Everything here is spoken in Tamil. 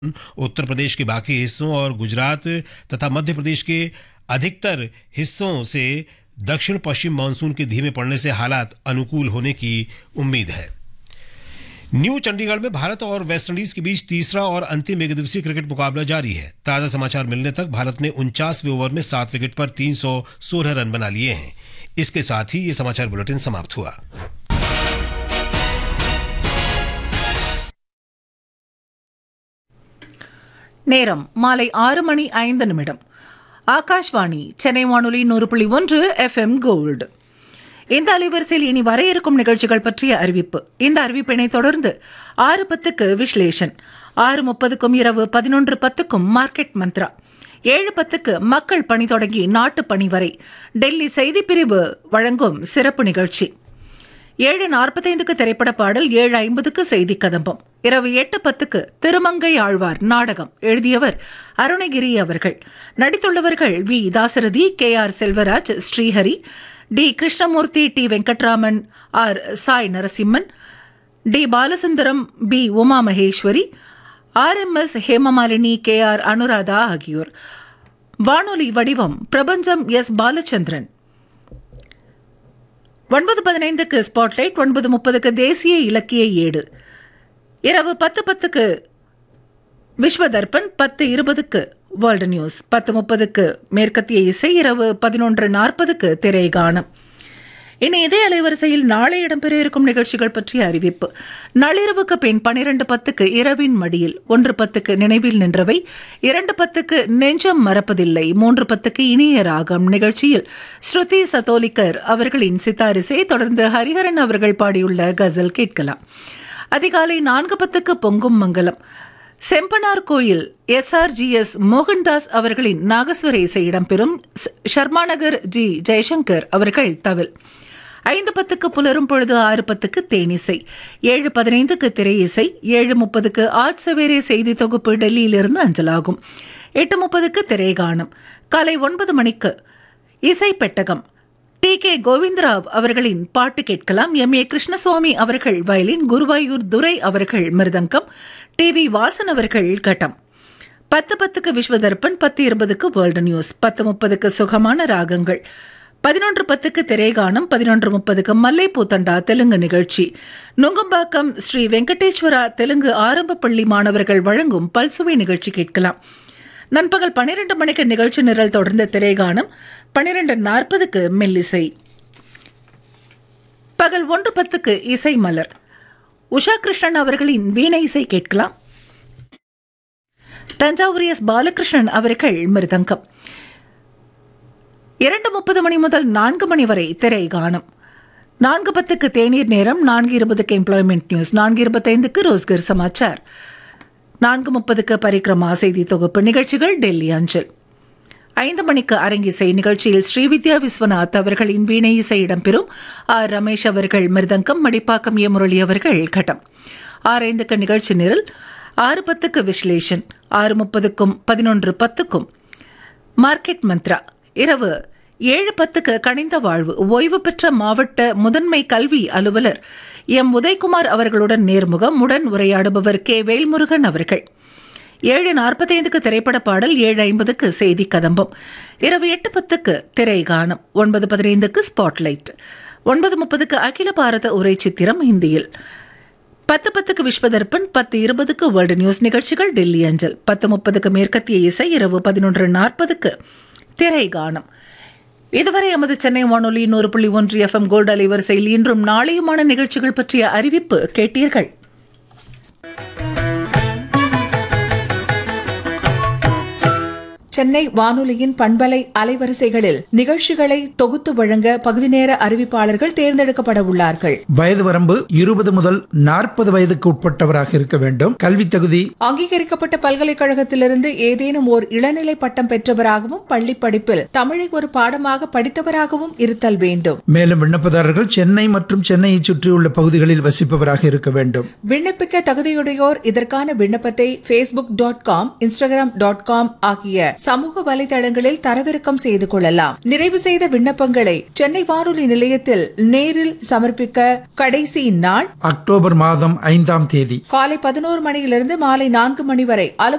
उत्तर प्रदेश के बाकी हिस्सों और गुजरात तथा मध्य प्रदेश के अधिकतर हिस्सों से दक्षिण पश्चिम मानसून के धीमे पड़ने से हालात अनुकूल होने की उम्मीद है न्यू चंडीगढ़ में भारत और वेस्टइंडीज के बीच तीसरा और अंतिम एक दिवसीय क्रिकेट मुकाबला जारी है ताजा समाचार मिलने तक भारत ने उनचासवें ओवर में सात विकेट पर 316 रन बना लिए हैं इसके साथ ही ये समाचार बुलेटिन समाप्त हुआ நேரம் மாலை ஆறு மணி ஐந்து நிமிடம் ஆகாஷ்வாணி சென்னை வானொலி நூறு புள்ளி ஒன்று எஃப்எம் கோல்டு இந்த அலைவரிசையில் இனி வர இருக்கும் நிகழ்ச்சிகள் பற்றிய அறிவிப்பு இந்த அறிவிப்பினை தொடர்ந்து ஆறு பத்துக்கு விஸ்லேஷன் ஆறு முப்பதுக்கும் இரவு பதினொன்று பத்துக்கும் மார்க்கெட் மந்த்ரா ஏழு பத்துக்கு மக்கள் பணி தொடங்கி நாட்டு பணி வரை டெல்லி செய்திப்பிரிவு வழங்கும் சிறப்பு நிகழ்ச்சி ஏழு நாற்பத்தைந்துக்கு திரைப்பட பாடல் ஏழு ஐம்பதுக்கு செய்தி கதம்பம் இரவு எட்டு பத்துக்கு திருமங்கை ஆழ்வார் நாடகம் எழுதியவர் அருணகிரி அவர்கள் நடித்துள்ளவர்கள் V Dasarathi K R Selvaraj Srihari T Krishnamurthy T Venkatraman R Sai Narasimhan T Balasundaram P Uma Maheswari R M S Hemamalini K R Anuradha ஆகியோர் வானொலி வடிவம் பிரபஞ்சம் எஸ் பாலச்சந்திரன் ஒன்பது பதினைந்துக்கு ஸ்பாட்லைட் ஒன்பது முப்பதுக்கு தேசிய இலக்கிய ஏடு இரவு பத்து பத்துக்கு விஸ்வதர்பன் பத்து இருபதுக்கு வேர்ல்டு நியூஸ் பத்து முப்பதுக்கு மேற்கத்திய இசை இரவு பதினொன்று நாற்பதுக்கு திரை கானம் இனி இதே அலைவரிசையில் நாளை இடம்பெற இருக்கும் நிகழ்ச்சிகள் பற்றிய அறிவிப்பு நள்ளிரவுக்கு பின் பனிரெண்டு பத்துக்கு இரவின் மடியில் ஒன்று பத்துக்கு நினைவில் நின்றவை இரண்டு பத்துக்கு நெஞ்சம் மறப்பதில்லை மூன்று பத்துக்கு இனிய ராகம் நிகழ்ச்சியில் ஸ்ருதி சதோலிகர் அவர்களின் சித்தாரிசை தொடர்ந்து ஹரிஹரன் அவர்கள் பாடியுள்ள கசல் கேட்கலாம் அதிகாலை நான்கு பத்துக்கு பொங்கும் மங்கலம் செம்பனார் கோயில் எஸ்ஆர்ஜிஎஸ் மோகன்தாஸ் அவர்களின் நாகஸ்வர இசை இடம்பெறும் ஷர்மாநகர் ஜி ஜெய்சங்கர் அவர்கள் தவில் ஐந்து பத்துக்கு புலரும் பொழுது ஆறு பத்துக்கு தேனிசை ஏழு பதினைந்துக்கு திரை இசை ஏழு முப்பதுக்கு ஆட் சவேரே செய்தி தொகுப்பு டெல்லியிலிருந்து அஞ்சலாகும் எட்டு முப்பதுக்கு திரைகானம் காலை ஒன்பது மணிக்கு இசை பெட்டகம் டி கே கோவிந்தராவ் அவர்களின் பாட்டு கேட்கலாம் எம் ஏ கிருஷ்ணசுவாமி அவர்கள் வயலின் குருவாயூர் துரை அவர்கள் மிருதங்கம் டி வி வாசன் அவர்கள் கட்டம் பத்து பத்துக்கு விஸ்வதர்பன் பத்து இருபதுக்கு வேர்ல்டு நியூஸ் பத்து முப்பதுக்கு சுகமான ராகங்கள் பதினொன்று பத்துக்கு திரைகானம் பதினொன்று முப்பதுக்கு மல்லைப்பூத்தண்டா தெலுங்கு நிகழ்ச்சி நுங்கம்பாக்கம் ஸ்ரீ வெங்கடேஸ்வரா தெலுங்கு ஆரம்ப பள்ளி மாணவர்கள் வழங்கும் பல்சுவை நிகழ்ச்சி கேட்கலாம் நண்பகல் பனிரெண்டு மணிக்கு நிகழ்ச்சி நிரல் தொடர்ந்த திரைகானம் பனிரெண்டு நாற்பதுக்கு மெல்லிசை பகல் ஒன்று பத்துக்கு இசை மலர் உஷா கிருஷ்ணன் அவர்களின் வீணை இசை கேட்கலாம் தஞ்சாவூர் எஸ் பாலகிருஷ்ணன் அவர்கள் மிருதங்கம் இரண்டு முப்பது மணி முதல் நான்கு மணி வரை திரை காணும் நான்கு பத்துக்கு தேநீர் நேரம் நான்கு இருபதுக்கு எம்ப்ளாய்மெண்ட் நியூஸ் நான்கு இருபத்தைந்துக்கு ரோஸ்கர் சமாச்சார் நான்கு முப்பதுக்கு பரிக்ரமா செய்தி தொகுப்பு நிகழ்ச்சிகள் டெல்லி அஞ்சல் ஐந்து மணிக்கு அரங்கிசை நிகழ்ச்சியில் ஸ்ரீவித்யா விஸ்வநாத் அவர்களின் வீணை இசை இடம்பெறும் ஆர் ரமேஷ் அவர்கள் மிருதங்கம் மடிப்பாக்கம் ஏ முரளி அவர்கள் கட்டம் ஆறு ஐந்துக்கு நிகழ்ச்சி நிரல் ஆறு பத்துக்கு விஸ்லேஷன் ஆறு முப்பதுக்கும் பதினொன்று பத்துக்கும் மார்க்கெட் மந்த்ரா இரவு ஏழு பத்துக்கு கணிந்த வாழ்வு ஓய்வு பெற்ற மாவட்ட முதன்மை கல்வி அலுவலர் எம் உதயகுமார் அவர்களுடன் நேர்முகம் உடன் உரையாடுபவர் கே வேல்முருகன் அவர்கள் ஏழு நாற்பத்தைந்துக்கு திரைப்பட பாடல் ஏழு ஐம்பதுக்கு செய்தி கதம்பம் இரவு எட்டு பத்துக்கு திரை கானம் ஒன்பது பதினைந்துக்கு ஸ்பாட்லைட் ஒன்பது முப்பதுக்கு அகில பாரத உரை சித்திரம் ஹிந்தியில் பத்து பத்துக்கு விஸ்வதர்பன் பத்து இருபதுக்கு வேர்ல்டு நியூஸ் நிகழ்ச்சிகள் டெல்லி அஞ்சல் பத்து முப்பதுக்கு மேற்கத்திய இசை இரவு பதினொன்று நாற்பதுக்கு திரை கானம் இதுவரை எமது சென்னை வானொலி நூறு புள்ளி ஒன்று எஃப்எம் கோல்டு அலைவரிசையில் இன்றும் நாளையுமான நிகழ்ச்சிகள் பற்றிய அறிவிப்பு கேட்டீர்கள் சென்னை வானொலியின் பண்பலை அலைவரிசைகளில் நிகழ்ச்சிகளை தொகுத்து வழங்க பகுதி நேர அறிவிப்பாளர்கள் தேர்ந்தெடுக்கப்பட உள்ளார்கள் வயது வரம்பு இருபது முதல் நாற்பது வயதுக்கு உட்பட்டவராக இருக்க வேண்டும் கல்வி தகுதி அங்கீகரிக்கப்பட்ட பல்கலைக்கழகத்திலிருந்து ஏதேனும் ஓர் இளநிலை பட்டம் பெற்றவராகவும் பள்ளி படிப்பில் தமிழை ஒரு பாடமாக படித்தவராகவும் இருத்தல் வேண்டும் மேலும் விண்ணப்பதாரர்கள் சென்னை மற்றும் சென்னையை சுற்றியுள்ள பகுதிகளில் வசிப்பவராக இருக்க வேண்டும் விண்ணப்பிக்க தகுதியுடையோர் இதற்கான விண்ணப்பத்தை Facebook dot com Instagram dot com ஆகிய சமூக வலைதளங்களில் தரவிறக்கம் செய்து கொள்ளலாம் நிறைவு செய்த விண்ணப்பங்களை சென்னை வானொலி நிலையத்தில் நேரில் சமர்ப்பிக்க கடைசி நாள் அக்டோபர் மாதம் ஐந்தாம் தேதி காலை பதினோரு மணியிலிருந்து மாலை நான்கு மணி வரை அலுவலக